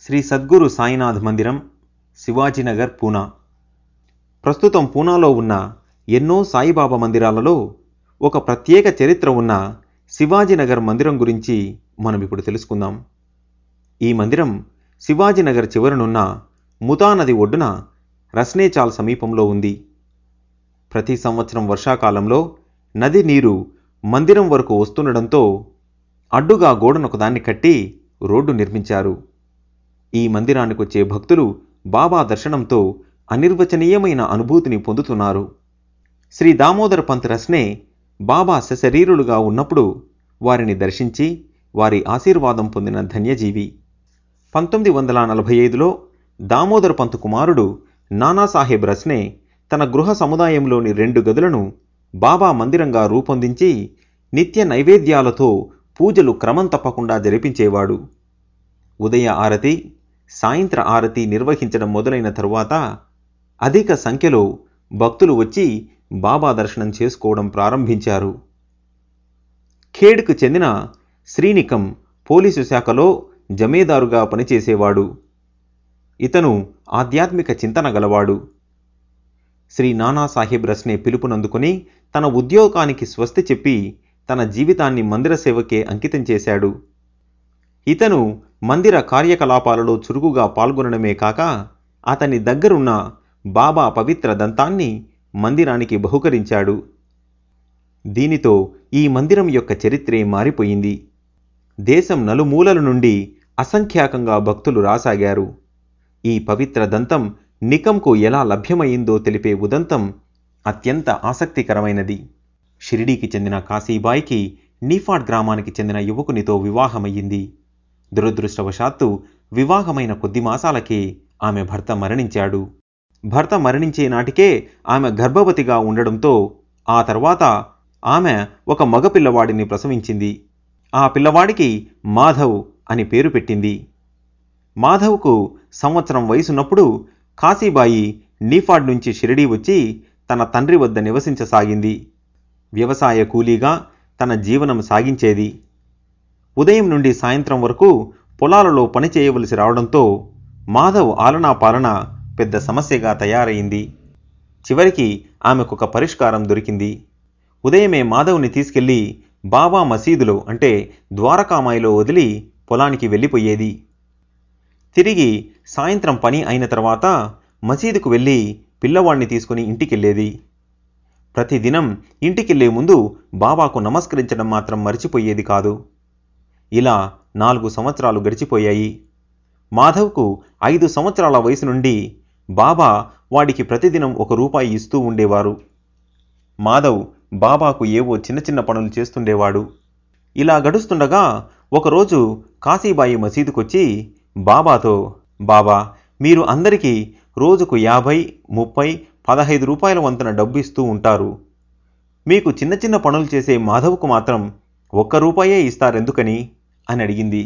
శ్రీ సద్గురు సాయినాథ్ మందిరం శివాజీనగర్ పూనా ప్రస్తుతం పూనాలో ఉన్న ఎన్నో సాయిబాబా మందిరాలలో ఒక ప్రత్యేక చరిత్ర ఉన్న శివాజీనగర్ మందిరం గురించి మనం ఇప్పుడు తెలుసుకుందాం ఈ మందిరం శివాజీనగర్ చివరనున్న ముతా నది ఒడ్డున రస్నేచాల్ సమీపంలో ఉంది ప్రతి సంవత్సరం వర్షాకాలంలో నది నీరు మందిరం వరకు వస్తుండడంతో అడ్డుగా గోడనొక దాన్ని కట్టి రోడ్డు నిర్మించారు ఈ మందిరానికి వచ్చే భక్తులు బాబా దర్శనంతో అనిర్వచనీయమైన అనుభూతిని పొందుతున్నారు శ్రీ దామోదర పంత్ రస్నే బాబా సశరీరులుగా ఉన్నప్పుడు వారిని దర్శించి వారి ఆశీర్వాదం పొందిన ధన్యజీవి పంతొమ్మిది వందల నలభై ఐదులో దామోదర పంత్ కుమారుడు నానాసాహెబ్ రస్నే తన గృహ సముదాయంలోని రెండు గదులను బాబా మందిరంగా రూపొందించి నిత్య నైవేద్యాలతో పూజలు క్రమం తప్పకుండా జరిపించేవాడు ఉదయ ఆరతి సాయంత్ర ఆరతి నిర్వహించడం మొదలైన తరువాత అధిక సంఖ్యలో భక్తులు వచ్చి బాబా దర్శనం చేసుకోవడం ప్రారంభించారు ఖేడ్కు చెందిన శ్రీనికం పోలీసు శాఖలో జమేదారుగా పనిచేసేవాడు ఇతను ఆధ్యాత్మిక చింతన గలవాడు శ్రీ నానాసాహెబ్ రస్నే పిలుపునందుకుని తన ఉద్యోగానికి స్వస్తి చెప్పి తన జీవితాన్ని మందిర సేవకే అంకితం చేశాడు ఇతను మందిర కార్యకలాపాలలో చురుకుగా పాల్గొనడమే కాక అతని దగ్గరున్న బాబా పవిత్ర దంతాన్ని మందిరానికి బహుకరించాడు దీనితో ఈ మందిరం యొక్క చరిత్రే మారిపోయింది దేశం నలుమూలల నుండి అసంఖ్యాకంగా భక్తులు రాసాగారు ఈ పవిత్ర దంతం నికంకు ఎలా లభ్యమైందో తెలిపే ఉదంతం అత్యంత ఆసక్తికరమైనది షిరిడీకి చెందిన కాశీబాయికి నీఫాడ్ గ్రామానికి చెందిన యువకునితో వివాహమయ్యింది దురదృష్టవశాత్తు వివాహమైన కొద్ది మాసాలకే ఆమె భర్త మరణించాడు భర్త మరణించే నాటికే ఆమె గర్భవతిగా ఉండడంతో ఆ తర్వాత ఆమె ఒక మగపిల్లవాడిని ప్రసవించింది ఆ పిల్లవాడికి మాధవ్ అని పేరు పెట్టింది మాధవ్కు సంవత్సరం వయసున్నప్పుడు కాశీబాయి నీఫాడ్ నుంచి షిరిడీ వచ్చి తన తండ్రి వద్ద నివసించసాగింది వ్యవసాయ కూలీగా తన జీవనం సాగించేది ఉదయం నుండి సాయంత్రం వరకు పొలాలలో పని చేయవలసి రావడంతో మాధవ్ ఆలనా పాలన పెద్ద సమస్యగా తయారైంది చివరికి ఆమెకొక పరిష్కారం దొరికింది ఉదయమే మాధవ్ని తీసుకెళ్లి బాబా మసీదులో అంటే ద్వారకామాయిలో వదిలి పొలానికి వెళ్ళిపోయేది తిరిగి సాయంత్రం పని అయిన తర్వాత మసీదుకు వెళ్ళి పిల్లవాణ్ణి తీసుకుని ఇంటికెళ్ళేది ప్రతిదినం ఇంటికెళ్లే ముందు బాబాకు నమస్కరించడం మాత్రం మర్చిపోయేది కాదు ఇలా నాలుగు సంవత్సరాలు గడిచిపోయాయి మాధవ్కు ఐదు సంవత్సరాల వయసు నుండి బాబా వాడికి ప్రతిదినం ఒక రూపాయి ఇస్తూ ఉండేవారు మాధవ్ బాబాకు ఏవో చిన్న చిన్న పనులు చేస్తుండేవాడు ఇలా గడుస్తుండగా ఒకరోజు కాశీబాయి మసీదుకొచ్చి బాబాతో బాబా మీరు అందరికీ రోజుకు యాభై ముప్పై పదహైదు రూపాయల వంతున డబ్బు ఇస్తూ ఉంటారు మీకు చిన్న చిన్న పనులు చేసే మాధవ్కు మాత్రం ఒక్క రూపాయే ఇస్తారెందుకని అని అడిగింది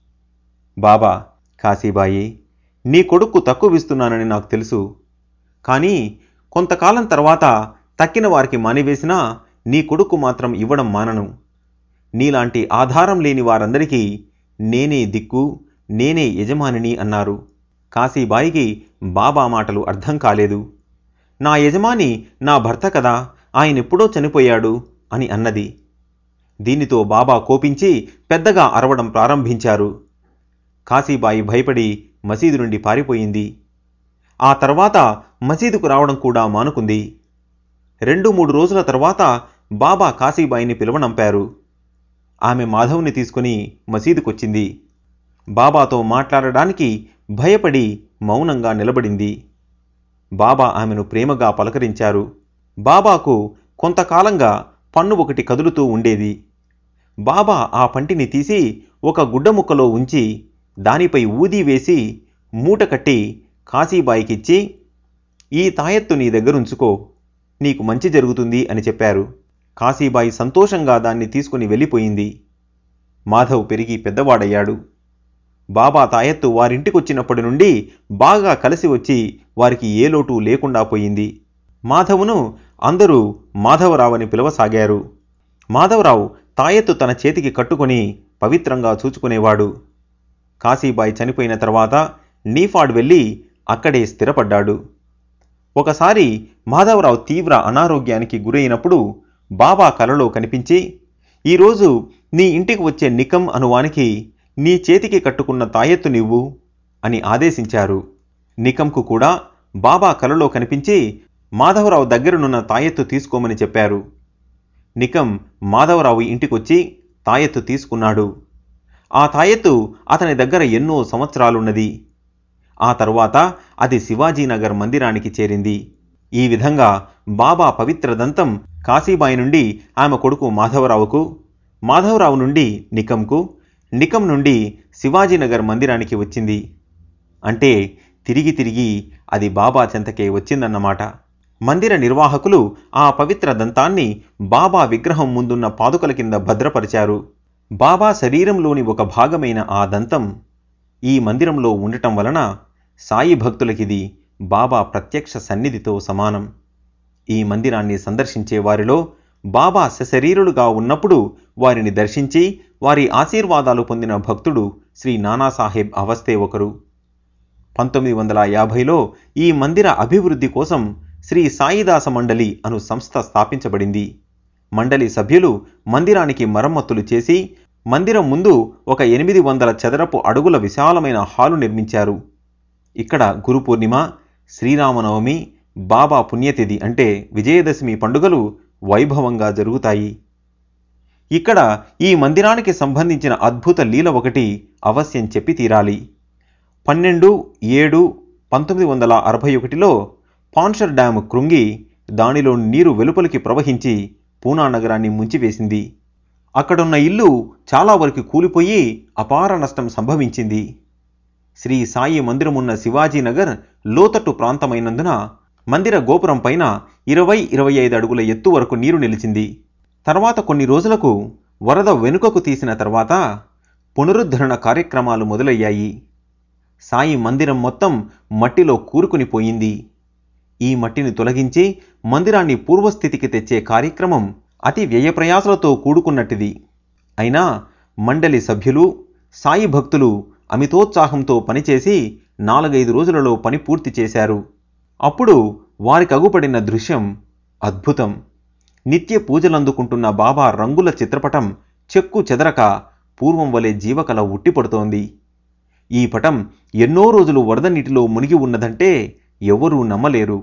బాబా కాశీబాయి నీ కొడుకు తక్కువ ఇస్తున్నానని నాకు తెలుసు కానీ కొంతకాలం తర్వాత తక్కిన వారికి మానివేసినా నీ కొడుకు మాత్రం ఇవ్వడం మానను నీలాంటి ఆధారం లేని వారందరికీ నేనే దిక్కు నేనే యజమానిని అన్నారు కాశీబాయికి బాబా మాటలు అర్థం కాలేదు నా యజమాని నా భర్త కదా ఆయన ఎప్పుడో చనిపోయాడు అని అన్నది దీనితో బాబా కోపించి పెద్దగా అరవడం ప్రారంభించారు కాశీబాయి భయపడి మసీదు నుండి పారిపోయింది ఆ తర్వాత మసీదుకు రావడం కూడా మానుకుంది రెండు మూడు రోజుల తర్వాత బాబా కాశీబాయిని పిలువనంపారు ఆమె మాధవ్ని తీసుకుని మసీదుకొచ్చింది బాబాతో మాట్లాడడానికి భయపడి మౌనంగా నిలబడింది బాబా ఆమెను ప్రేమగా పలకరించారు బాబాకు కొంతకాలంగా పన్ను ఒకటి కదులుతూ ఉండేది బాబా ఆ పంటిని తీసి ఒక గుడ్డ ముక్కలో ఉంచి దానిపై ఊది వేసి మూట కట్టి కాశీబాయికిచ్చి ఈ తాయెత్తు నీ దగ్గరుంచుకో నీకు మంచి జరుగుతుంది అని చెప్పారు కాశీబాయి సంతోషంగా దాన్ని తీసుకుని వెళ్ళిపోయింది మాధవ్ పెరిగి పెద్దవాడయ్యాడు బాబా తాయెత్తు వారింటికొచ్చినప్పటి నుండి బాగా కలిసి వచ్చి వారికి ఏ లోటు లేకుండా పోయింది మాధవును అందరూ మాధవరావు పిలవసాగారు మాధవరావు తాయెత్తు తన చేతికి కట్టుకొని పవిత్రంగా చూచుకునేవాడు కాశీబాయి చనిపోయిన తర్వాత నీఫాడ్ వెళ్ళి అక్కడే స్థిరపడ్డాడు ఒకసారి మాధవరావు తీవ్ర అనారోగ్యానికి గురైనప్పుడు బాబా కలలో కనిపించి ఈరోజు నీ ఇంటికి వచ్చే నికం అనువానికి నీ చేతికి కట్టుకున్న తాయెత్తు నివ్వు అని ఆదేశించారు నికంకు కూడా బాబా కలలో కనిపించి మాధవరావు దగ్గరనున్న తాయెత్తు తీసుకోమని చెప్పారు నికం మాధవరావు ఇంటికొచ్చి తాయెత్తు తీసుకున్నాడు ఆ తాయెత్తు అతని దగ్గర ఎన్నో సంవత్సరాలున్నది ఆ తరువాత అది శివాజీనగర్ మందిరానికి చేరింది ఈ విధంగా బాబా పవిత్ర దంతం కాశీబాయి నుండి ఆమె కొడుకు మాధవరావుకు మాధవరావు నుండి నికంకు నికం నుండి శివాజీనగర్ మందిరానికి వచ్చింది అంటే తిరిగి తిరిగి అది బాబా చెంతకే వచ్చిందన్నమాట మందిర నిర్వాహకులు ఆ పవిత్ర దంతాన్ని బాబా విగ్రహం ముందున్న పాదుకల కింద భద్రపరిచారు బాబా శరీరంలోని ఒక భాగమైన ఆ దంతం ఈ మందిరంలో ఉండటం వలన సాయి భక్తులకిది బాబా ప్రత్యక్ష సన్నిధితో సమానం ఈ మందిరాన్ని సందర్శించే వారిలో బాబా సశరీరులుగా ఉన్నప్పుడు వారిని దర్శించి వారి ఆశీర్వాదాలు పొందిన భక్తుడు శ్రీ నానాసాహెబ్ అవస్థే ఒకరు పంతొమ్మిది వందల యాభైలో ఈ మందిర అభివృద్ధి కోసం శ్రీ సాయిదాస మండలి అను సంస్థ స్థాపించబడింది మండలి సభ్యులు మందిరానికి మరమ్మతులు చేసి మందిరం ముందు ఒక ఎనిమిది వందల చదరపు అడుగుల విశాలమైన హాలు నిర్మించారు ఇక్కడ గురు పూర్ణిమ శ్రీరామనవమి బాబా పుణ్యతిథి అంటే విజయదశమి పండుగలు వైభవంగా జరుగుతాయి ఇక్కడ ఈ మందిరానికి సంబంధించిన అద్భుత లీల ఒకటి అవశ్యం చెప్పి తీరాలి పన్నెండు ఏడు పంతొమ్మిది వందల అరవై ఒకటిలో పాన్షర్ డ్యాము కృంగి దానిలో నీరు వెలుపలికి ప్రవహించి పూనా నగరాన్ని ముంచివేసింది అక్కడున్న ఇల్లు చాలా వరకు కూలిపోయి అపార నష్టం సంభవించింది శ్రీ సాయి మందిరమున్న శివాజీనగర్ లోతట్టు ప్రాంతమైనందున మందిర గోపురం పైన ఇరవై ఇరవై ఐదు అడుగుల ఎత్తు వరకు నీరు నిలిచింది తర్వాత కొన్ని రోజులకు వరద వెనుకకు తీసిన తర్వాత పునరుద్ధరణ కార్యక్రమాలు మొదలయ్యాయి సాయి మందిరం మొత్తం మట్టిలో కూరుకుని పోయింది ఈ మట్టిని తొలగించి మందిరాన్ని పూర్వస్థితికి తెచ్చే కార్యక్రమం అతి వ్యయప్రయాసలతో కూడుకున్నట్టిది అయినా మండలి సభ్యులు సాయి భక్తులు అమితోత్సాహంతో పనిచేసి నాలుగైదు రోజులలో పని పూర్తి చేశారు అప్పుడు వారికి అగుపడిన దృశ్యం అద్భుతం నిత్య పూజలందుకుంటున్న బాబా రంగుల చిత్రపటం చెక్కు చెదరక పూర్వం వలె జీవకళ ఉట్టిపడుతోంది ఈ పటం ఎన్నో రోజులు వరద నీటిలో మునిగి ఉన్నదంటే ఎవరూ నమ్మలేరు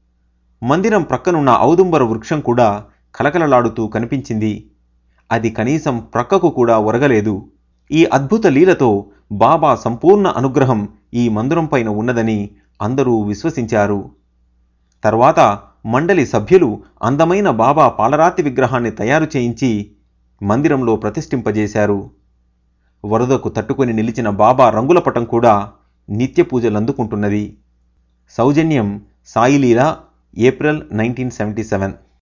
మందిరం ప్రక్కనున్న ఔదుంబర వృక్షం కూడా కలకలలాడుతూ కనిపించింది అది కనీసం ప్రక్కకు కూడా ఒరగలేదు ఈ అద్భుత లీలతో బాబా సంపూర్ణ అనుగ్రహం ఈ మందిరం పైన ఉన్నదని అందరూ విశ్వసించారు తర్వాత మండలి సభ్యులు అందమైన బాబా పాలరాతి విగ్రహాన్ని తయారు చేయించి మందిరంలో ప్రతిష్ఠింపజేశారు వరదకు తట్టుకొని నిలిచిన బాబా రంగుల పటం కూడా నిత్య పూజలందుకుంటున్నది సౌజన్యం Saileela April nineteen seventy seven